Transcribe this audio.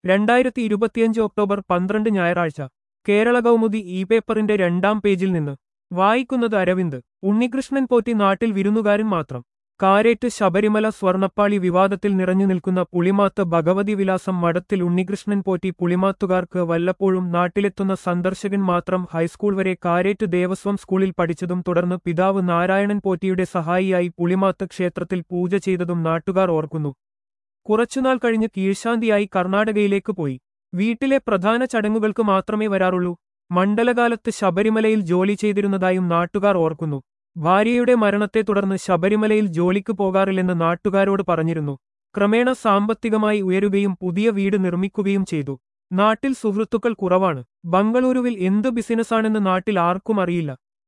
രണ്ടായിരത്തി ഇരുപത്തിയഞ്ച് ഒക്ടോബർ പന്ത്രണ്ട് ഞായറാഴ്ച കേരള കൗമുദി ഇ പേപ്പറിന്റെ രണ്ടാം പേജിൽ നിന്ന് വായിക്കുന്നത് അരവിന്ദ് ഉണ്ണികൃഷ്ണൻ പോറ്റി നാട്ടിൽ വിരുന്നുകാരൻ മാത്രം കാരേറ്റ് ശബരിമല സ്വർണപ്പാളി വിവാദത്തിൽ നിറഞ്ഞു നിൽക്കുന്ന പുളിമാത്ത് ഭഗവതി വിലാസം മഠത്തിൽ ഉണ്ണികൃഷ്ണൻ പോറ്റി പുളിമാത്തുകാർക്ക് വല്ലപ്പോഴും നാട്ടിലെത്തുന്ന സന്ദർശകൻ മാത്രം ഹൈസ്കൂൾ വരെ കാരേറ്റ് ദേവസ്വം സ്കൂളിൽ പഠിച്ചതും തുടർന്ന് പിതാവ് നാരായണൻ പോറ്റിയുടെ സഹായിയായി പുളിമാത്ത് ക്ഷേത്രത്തിൽ പൂജ ചെയ്തതും നാട്ടുകാർ ഓർക്കുന്നു കുറച്ചുനാൾ കഴിഞ്ഞ് കീഴ്ശാന്തിയായി കർണാടകയിലേക്ക് പോയി വീട്ടിലെ പ്രധാന ചടങ്ങുകൾക്ക് മാത്രമേ വരാറുള്ളൂ മണ്ഡലകാലത്ത് ശബരിമലയിൽ ജോലി ചെയ്തിരുന്നതായും നാട്ടുകാർ ഓർക്കുന്നു ഭാര്യയുടെ മരണത്തെ തുടർന്ന് ശബരിമലയിൽ ജോലിക്ക് പോകാറില്ലെന്ന് നാട്ടുകാരോട് പറഞ്ഞിരുന്നു ക്രമേണ സാമ്പത്തികമായി ഉയരുകയും പുതിയ വീട് നിർമ്മിക്കുകയും ചെയ്തു നാട്ടിൽ സുഹൃത്തുക്കൾ കുറവാണ് ബംഗളൂരുവിൽ എന്ത് ബിസിനസ്സാണെന്ന് നാട്ടിൽ ആർക്കും അറിയില്ല